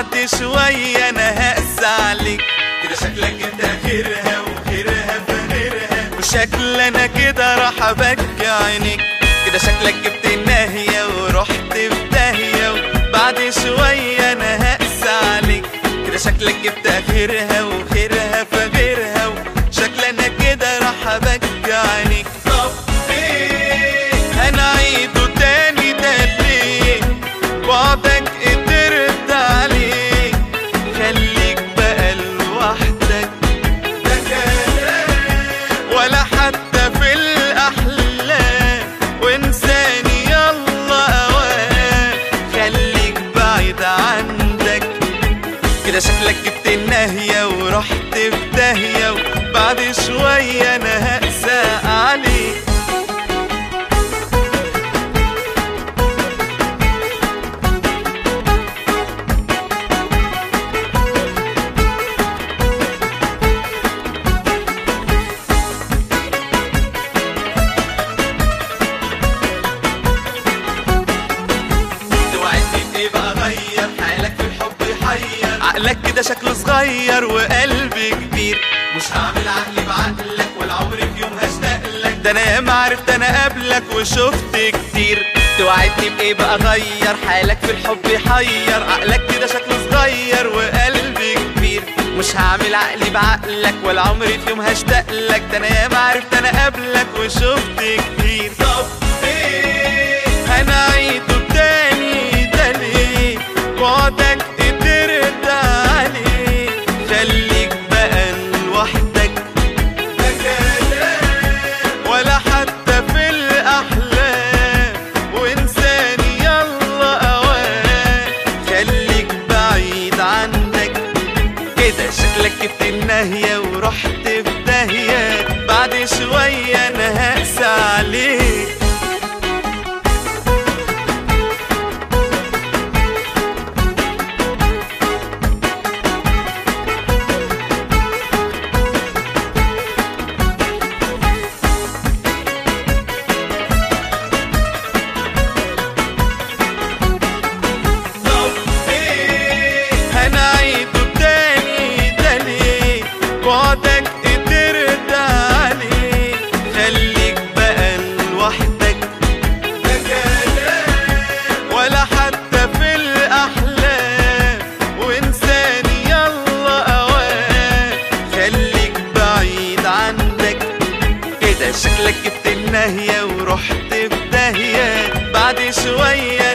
بعد شوية انا هقسى عليك كده شكلك انت خيرها وخيرها فغيرها وشكل انا كده راح ابكي عينيك كده شكلك جبت الناهية ورحت في داهية وبعد شوية انا هقسى عليك كده شكلك جبت اخرها وخيرها فغيرها وشكل انا كده راح ابكي عينيك طب ايه هنعيده تاني ده ليه بعدك قدرت عليه خليك بقى لوحدك ده كلام ولا حتى في الأحلام وانساني يلا أوام خليك بعيد عندك كده شكلك جبت النهية ورحت في داهية وبعد شوية أنا هقسى عليك توعدني بايه بقى غير حالك في الحب يحير عقلك كده شكله صغير وقلبي كبير مش هعمل عقلي بعقلك ولا عمري في يوم هشتاق لك ده انا ياما عرفت انا قبلك وشفت كتير توعدني بايه بقى غير حالك في الحب يحير عقلك كده شكله صغير وقلبي كبير مش هعمل عقلي بعقلك ولا عمري في يوم هشتاق لك ده انا ياما عرفت انا قبلك وشفت كتير طب ايه هنعيده تاني ده ليه بعدك قدرت عليه خليك بقى لوحدك ده كلام ولا حتى في الأحلام وإنساني يلا أوام خليك بعيد عنك كده شكلك جبت النهية ورحت في داهية بعد شوية أنا هقسى عليك طب ايه هنعيده تاني ده ليه بعدك قدرت عليه خليك بقى لوحدك ده كلام ولا حتى في الأحلام وإنساني يلا أوام خليك بعيد عنك كده شكلك جبت النهية ورحت في داهية بعد شوية